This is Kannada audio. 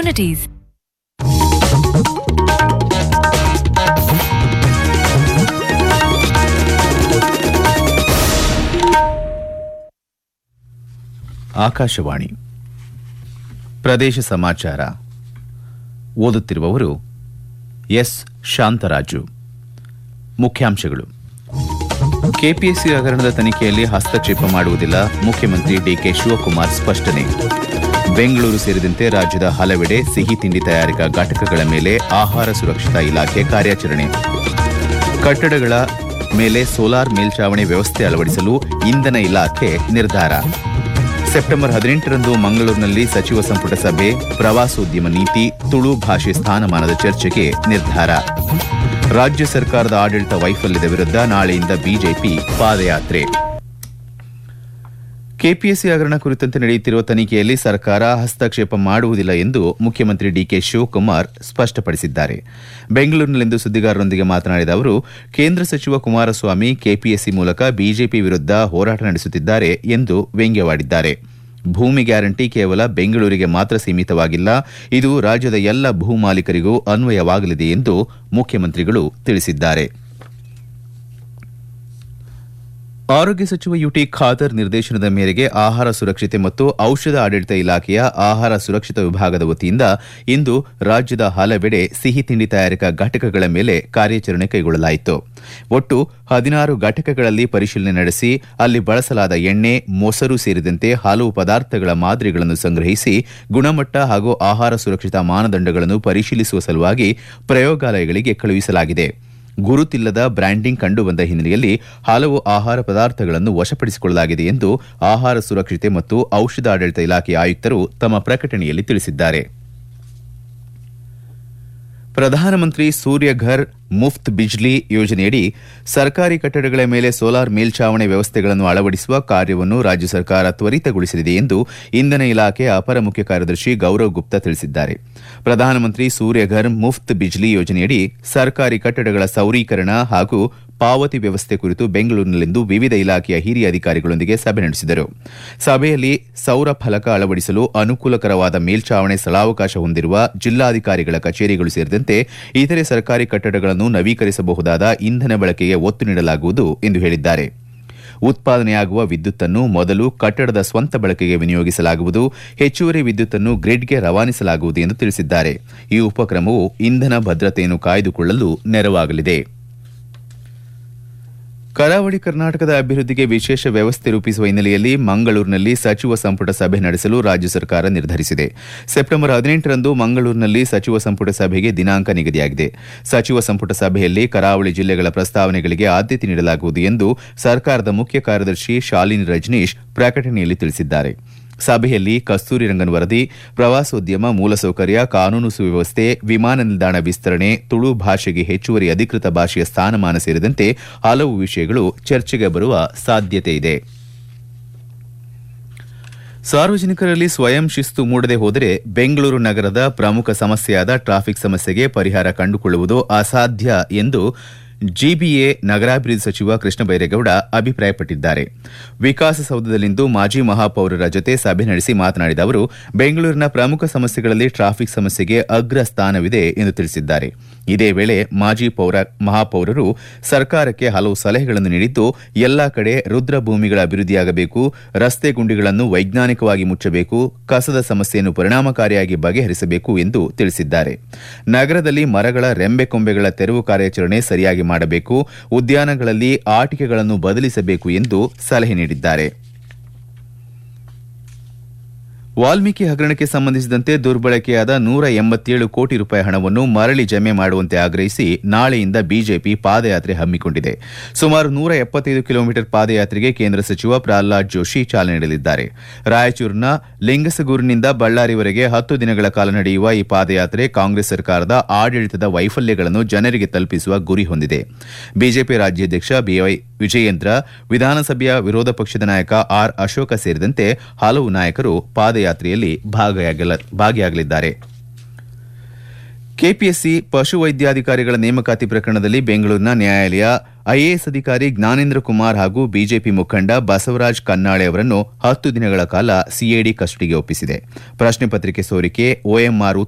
opportunities. ಆಕಾಶವಾಣಿ ಪ್ರದೇಶ ಸಮಾಚಾರ ಓದುತ್ತಿರುವವರು ಎಸ್ ಶಾಂತರಾಜು ಮುಖ್ಯಾಂಶಗಳು ಕೆಪಿಎಸ್ಸಿ ಹಗರಣದ ತನಿಖೆಯಲ್ಲಿ ಹಸ್ತಕ್ಷೇಪ ಮಾಡುವುದಿಲ್ಲ ಮುಖ್ಯಮಂತ್ರಿ ಡಿಕೆ ಶಿವಕುಮಾರ್ ಸ್ಪಷ್ಟನೆ ಬೆಂಗಳೂರು ಸೇರಿದಂತೆ ರಾಜ್ಯದ ಹಲವೆಡೆ ಸಿಹಿ ತಿಂಡಿ ತಯಾರಿಕಾ ಘಟಕಗಳ ಮೇಲೆ ಆಹಾರ ಸುರಕ್ಷತಾ ಇಲಾಖೆ ಕಾರ್ಯಾಚರಣೆ ಕಟ್ಟಡಗಳ ಮೇಲೆ ಸೋಲಾರ್ ಮೇಲ್ಚಾವಣಿ ವ್ಯವಸ್ಥೆ ಅಳವಡಿಸಲು ಇಂಧನ ಇಲಾಖೆ ನಿರ್ಧಾರ ಸೆಪ್ಟೆಂಬರ್ ಹದಿನೆಂಟರಂದು ಮಂಗಳೂರಿನಲ್ಲಿ ಸಚಿವ ಸಂಪುಟ ಸಭೆ ಪ್ರವಾಸೋದ್ಯಮ ನೀತಿ ತುಳು ಭಾಷೆ ಸ್ಥಾನಮಾನದ ಚರ್ಚೆಗೆ ನಿರ್ಧಾರ ರಾಜ್ಯ ಸರ್ಕಾರದ ಆಡಳಿತ ವೈಫಲ್ಯದ ವಿರುದ್ಧ ನಾಳೆಯಿಂದ ಬಿಜೆಪಿ ಪಾದಯಾತ್ರೆ ಕೆಪಿಎಸ್ಸಿ ಹಗರಣ ಕುರಿತಂತೆ ನಡೆಯುತ್ತಿರುವ ತನಿಖೆಯಲ್ಲಿ ಸರ್ಕಾರ ಹಸ್ತಕ್ಷೇಪ ಮಾಡುವುದಿಲ್ಲ ಎಂದು ಮುಖ್ಯಮಂತ್ರಿ ಡಿಕೆ ಶಿವಕುಮಾರ್ ಸ್ಪಷ್ಟಪಡಿಸಿದ್ದಾರೆ ಬೆಂಗಳೂರಿನಲ್ಲಿಂದು ಸುದ್ದಿಗಾರರೊಂದಿಗೆ ಮಾತನಾಡಿದ ಅವರು ಕೇಂದ್ರ ಸಚಿವ ಕುಮಾರಸ್ವಾಮಿ ಕೆಪಿಎಸ್ಸಿ ಮೂಲಕ ಬಿಜೆಪಿ ವಿರುದ್ಧ ಹೋರಾಟ ನಡೆಸುತ್ತಿದ್ದಾರೆ ಎಂದು ವ್ಯಂಗ್ಯವಾಡಿದ್ದಾರೆ ಭೂಮಿ ಗ್ಯಾರಂಟಿ ಕೇವಲ ಬೆಂಗಳೂರಿಗೆ ಮಾತ್ರ ಸೀಮಿತವಾಗಿಲ್ಲ ಇದು ರಾಜ್ಯದ ಎಲ್ಲ ಭೂ ಮಾಲೀಕರಿಗೂ ಅನ್ವಯವಾಗಲಿದೆ ಎಂದು ಮುಖ್ಯಮಂತ್ರಿಗಳು ತಿಳಿಸಿದ್ದಾರೆ ಆರೋಗ್ಯ ಸಚಿವ ಯುಟಿ ಖಾದರ್ ನಿರ್ದೇಶನದ ಮೇರೆಗೆ ಆಹಾರ ಸುರಕ್ಷತೆ ಮತ್ತು ಔಷಧ ಆಡಳಿತ ಇಲಾಖೆಯ ಆಹಾರ ಸುರಕ್ಷತಾ ವಿಭಾಗದ ವತಿಯಿಂದ ಇಂದು ರಾಜ್ಯದ ಹಲವೆಡೆ ಸಿಹಿ ತಿಂಡಿ ತಯಾರಿಕಾ ಘಟಕಗಳ ಮೇಲೆ ಕಾರ್ಯಾಚರಣೆ ಕೈಗೊಳ್ಳಲಾಯಿತು ಒಟ್ಟು ಹದಿನಾರು ಘಟಕಗಳಲ್ಲಿ ಪರಿಶೀಲನೆ ನಡೆಸಿ ಅಲ್ಲಿ ಬಳಸಲಾದ ಎಣ್ಣೆ ಮೊಸರು ಸೇರಿದಂತೆ ಹಲವು ಪದಾರ್ಥಗಳ ಮಾದರಿಗಳನ್ನು ಸಂಗ್ರಹಿಸಿ ಗುಣಮಟ್ಟ ಹಾಗೂ ಆಹಾರ ಸುರಕ್ಷತಾ ಮಾನದಂಡಗಳನ್ನು ಪರಿಶೀಲಿಸುವ ಸಲುವಾಗಿ ಪ್ರಯೋಗಾಲಯಗಳಿಗೆ ಕಳುಹಿಸಲಾಗಿದೆ ಗುರುತಿಲ್ಲದ ಬ್ರ್ಯಾಂಡಿಂಗ್ ಕಂಡುಬಂದ ಹಿನ್ನೆಲೆಯಲ್ಲಿ ಹಲವು ಆಹಾರ ಪದಾರ್ಥಗಳನ್ನು ವಶಪಡಿಸಿಕೊಳ್ಳಲಾಗಿದೆ ಎಂದು ಆಹಾರ ಸುರಕ್ಷತೆ ಮತ್ತು ಔಷಧ ಆಡಳಿತ ಇಲಾಖೆಯ ಆಯುಕ್ತರು ತಮ್ಮ ಪ್ರಕಟಣೆಯಲ್ಲಿ ತಿಳಿಸಿದ್ದಾರೆ ಪ್ರಧಾನಮಂತ್ರಿ ಸೂರ್ಯಘರ್ ಮುಫ್ತ್ ಬಿಜ್ಲಿ ಯೋಜನೆಯಡಿ ಸರ್ಕಾರಿ ಕಟ್ಟಡಗಳ ಮೇಲೆ ಸೋಲಾರ್ ಮೇಲ್ಚಾವಣಿ ವ್ಯವಸ್ಥೆಗಳನ್ನು ಅಳವಡಿಸುವ ಕಾರ್ಯವನ್ನು ರಾಜ್ಯ ಸರ್ಕಾರ ತ್ವರಿತಗೊಳಿಸಲಿದೆ ಎಂದು ಇಂಧನ ಇಲಾಖೆ ಅಪರ ಮುಖ್ಯ ಕಾರ್ಯದರ್ಶಿ ಗೌರವ್ ಗುಪ್ತಾ ತಿಳಿಸಿದ್ದಾರೆ ಪ್ರಧಾನಮಂತ್ರಿ ಸೂರ್ಯಘರ್ ಮುಫ್ತ್ ಬಿಜ್ಲಿ ಯೋಜನೆಯಡಿ ಸರ್ಕಾರಿ ಕಟ್ಟಡಗಳ ಸೌರೀಕರಣ ಹಾಗೂ ಪಾವತಿ ವ್ಯವಸ್ಥೆ ಕುರಿತು ಬೆಂಗಳೂರಿನಲ್ಲಿಂದು ವಿವಿಧ ಇಲಾಖೆಯ ಹಿರಿಯ ಅಧಿಕಾರಿಗಳೊಂದಿಗೆ ಸಭೆ ನಡೆಸಿದರು ಸಭೆಯಲ್ಲಿ ಸೌರ ಫಲಕ ಅಳವಡಿಸಲು ಅನುಕೂಲಕರವಾದ ಮೇಲ್ಚಾವಣಿ ಸ್ಥಳಾವಕಾಶ ಹೊಂದಿರುವ ಜಿಲ್ಲಾಧಿಕಾರಿಗಳ ಕಚೇರಿಗಳು ಸೇರಿದಂತೆ ಇತರೆ ಸರ್ಕಾರಿ ಕಟ್ಟಡಗಳನ್ನು ನವೀಕರಿಸಬಹುದಾದ ಇಂಧನ ಬಳಕೆಗೆ ಒತ್ತು ನೀಡಲಾಗುವುದು ಎಂದು ಹೇಳಿದ್ದಾರೆ ಉತ್ಪಾದನೆಯಾಗುವ ವಿದ್ಯುತ್ತನ್ನು ಮೊದಲು ಕಟ್ಟಡದ ಸ್ವಂತ ಬಳಕೆಗೆ ವಿನಿಯೋಗಿಸಲಾಗುವುದು ಹೆಚ್ಚುವರಿ ವಿದ್ಯುತ್ತನ್ನು ಗ್ರಿಡ್ಗೆ ರವಾನಿಸಲಾಗುವುದು ಎಂದು ತಿಳಿಸಿದ್ದಾರೆ ಈ ಉಪಕ್ರಮವು ಇಂಧನ ಭದ್ರತೆಯನ್ನು ಕಾಯ್ದುಕೊಳ್ಳಲು ನೆರವಾಗಲಿದೆ ಕರಾವಳಿ ಕರ್ನಾಟಕದ ಅಭಿವೃದ್ಧಿಗೆ ವಿಶೇಷ ವ್ಯವಸ್ಥೆ ರೂಪಿಸುವ ಹಿನ್ನೆಲೆಯಲ್ಲಿ ಮಂಗಳೂರಿನಲ್ಲಿ ಸಚಿವ ಸಂಪುಟ ಸಭೆ ನಡೆಸಲು ರಾಜ್ಯ ಸರ್ಕಾರ ನಿರ್ಧರಿಸಿದೆ ಸೆಪ್ಟೆಂಬರ್ ಹದಿನೆಂಟರಂದು ಮಂಗಳೂರಿನಲ್ಲಿ ಸಚಿವ ಸಂಪುಟ ಸಭೆಗೆ ದಿನಾಂಕ ನಿಗದಿಯಾಗಿದೆ ಸಚಿವ ಸಂಪುಟ ಸಭೆಯಲ್ಲಿ ಕರಾವಳಿ ಜಿಲ್ಲೆಗಳ ಪ್ರಸ್ತಾವನೆಗಳಿಗೆ ಆದ್ಯತೆ ನೀಡಲಾಗುವುದು ಎಂದು ಸರ್ಕಾರದ ಮುಖ್ಯ ಕಾರ್ಯದರ್ಶಿ ಶಾಲಿನಿ ರಜನೀಶ್ ಪ್ರಕಟಣೆಯಲ್ಲಿ ತಿಳಿಸಿದ್ದಾರೆ ಸಭೆಯಲ್ಲಿ ಕಸ್ತೂರಿ ರಂಗನ್ ವರದಿ ಪ್ರವಾಸೋದ್ಯಮ ಮೂಲಸೌಕರ್ಯ ಕಾನೂನು ಸುವ್ಯವಸ್ಥೆ ವಿಮಾನ ನಿಲ್ದಾಣ ವಿಸ್ತರಣೆ ತುಳು ಭಾಷೆಗೆ ಹೆಚ್ಚುವರಿ ಅಧಿಕೃತ ಭಾಷೆಯ ಸ್ಥಾನಮಾನ ಸೇರಿದಂತೆ ಹಲವು ವಿಷಯಗಳು ಚರ್ಚೆಗೆ ಬರುವ ಸಾಧ್ಯತೆ ಇದೆ ಸಾರ್ವಜನಿಕರಲ್ಲಿ ಸ್ವಯಂ ಶಿಸ್ತು ಮೂಡದೆ ಹೋದರೆ ಬೆಂಗಳೂರು ನಗರದ ಪ್ರಮುಖ ಸಮಸ್ಯೆಯಾದ ಟ್ರಾಫಿಕ್ ಸಮಸ್ಯೆಗೆ ಪರಿಹಾರ ಕಂಡುಕೊಳ್ಳುವುದು ಅಸಾಧ್ಯ ಎಂದು ಜಿಬಿಎ ನಗರಾಭಿವೃದ್ಧಿ ಸಚಿವ ಕೃಷ್ಣ ಬೈರೇಗೌಡ ಅಭಿಪ್ರಾಯಪಟ್ಟಿದ್ದಾರೆ ವಿಕಾಸಸೌಧದಲ್ಲಿಂದು ಮಾಜಿ ಮಹಾಪೌರರ ಜೊತೆ ಸಭೆ ನಡೆಸಿ ಮಾತನಾಡಿದ ಅವರು ಬೆಂಗಳೂರಿನ ಪ್ರಮುಖ ಸಮಸ್ಯೆಗಳಲ್ಲಿ ಟ್ರಾಫಿಕ್ ಸಮಸ್ಯೆಗೆ ಅಗ್ರ ಸ್ಥಾನವಿದೆ ಎಂದು ತಿಳಿಸಿದ್ದಾರೆ ಇದೇ ವೇಳೆ ಮಾಜಿ ಪೌರ ಮಹಾಪೌರರು ಸರ್ಕಾರಕ್ಕೆ ಹಲವು ಸಲಹೆಗಳನ್ನು ನೀಡಿದ್ದು ಎಲ್ಲಾ ಕಡೆ ರುದ್ರ ಭೂಮಿಗಳ ಅಭಿವೃದ್ಧಿಯಾಗಬೇಕು ರಸ್ತೆ ಗುಂಡಿಗಳನ್ನು ವೈಜ್ಞಾನಿಕವಾಗಿ ಮುಚ್ಚಬೇಕು ಕಸದ ಸಮಸ್ಯೆಯನ್ನು ಪರಿಣಾಮಕಾರಿಯಾಗಿ ಬಗೆಹರಿಸಬೇಕು ಎಂದು ತಿಳಿಸಿದ್ದಾರೆ ನಗರದಲ್ಲಿ ಮರಗಳ ರೆಂಬೆ ಕೊಂಬೆಗಳ ತೆರವು ಕಾರ್ಯಾಚರಣೆ ಸರಿಯಾಗಿ ಮಾಡಬೇಕು ಉದ್ಯಾನಗಳಲ್ಲಿ ಆಟಿಕೆಗಳನ್ನು ಬದಲಿಸಬೇಕು ಎಂದು ಸಲಹೆ ನೀಡಿದ್ದಾರೆ ವಾಲ್ಮೀಕಿ ಹಗರಣಕ್ಕೆ ಸಂಬಂಧಿಸಿದಂತೆ ದುರ್ಬಳಕೆಯಾದ ನೂರ ಎಂಬತ್ತೇಳು ಕೋಟಿ ರೂಪಾಯಿ ಹಣವನ್ನು ಮರಳಿ ಜಮೆ ಮಾಡುವಂತೆ ಆಗ್ರಹಿಸಿ ನಾಳೆಯಿಂದ ಬಿಜೆಪಿ ಪಾದಯಾತ್ರೆ ಹಮ್ಮಿಕೊಂಡಿದೆ ಸುಮಾರು ನೂರ ಎಪ್ಪತ್ತೈದು ಕಿಲೋಮೀಟರ್ ಪಾದಯಾತ್ರೆಗೆ ಕೇಂದ್ರ ಸಚಿವ ಪ್ರಹ್ಲಾದ್ ಜೋಶಿ ಚಾಲನೆ ನೀಡಲಿದ್ದಾರೆ ರಾಯಚೂರಿನ ಲಿಂಗಸಗೂರಿನಿಂದ ಬಳ್ಳಾರಿವರೆಗೆ ಹತ್ತು ದಿನಗಳ ಕಾಲ ನಡೆಯುವ ಈ ಪಾದಯಾತ್ರೆ ಕಾಂಗ್ರೆಸ್ ಸರ್ಕಾರದ ಆಡಳಿತದ ವೈಫಲ್ಯಗಳನ್ನು ಜನರಿಗೆ ತಲುಪಿಸುವ ಗುರಿ ಹೊಂದಿದೆ ಬಿಜೆಪಿ ರಾಜ್ಯಾಧ್ಯಕ್ಷ ಬಿವೈ ವಿಜಯೇಂದ್ರ ವಿಧಾನಸಭೆಯ ವಿರೋಧ ಪಕ್ಷದ ನಾಯಕ ಆರ್ ಅಶೋಕ ಸೇರಿದಂತೆ ಹಲವು ನಾಯಕರು ಪಾದಯಾತ್ರೆಯಲ್ಲಿ ಭಾಗಿಯಾಗಲಿದ್ದಾರೆ ಕೆಪಿಎಸ್ಸಿ ಪಶುವೈದ್ಯಾಧಿಕಾರಿಗಳ ನೇಮಕಾತಿ ಪ್ರಕರಣದಲ್ಲಿ ಬೆಂಗಳೂರಿನ ನ್ಯಾಯಾಲಯ ಐಎಎಸ್ ಅಧಿಕಾರಿ ಜ್ಞಾನೇಂದ್ರ ಕುಮಾರ್ ಹಾಗೂ ಬಿಜೆಪಿ ಮುಖಂಡ ಬಸವರಾಜ್ ಕನ್ನಾಳೆ ಅವರನ್ನು ಹತ್ತು ದಿನಗಳ ಕಾಲ ಸಿಐಡಿ ಕಸ್ಟಡಿಗೆ ಒಪ್ಪಿಸಿದೆ ಪ್ರಶ್ನೆ ಪತ್ರಿಕೆ ಸೋರಿಕೆ ಒಎಂಆರ್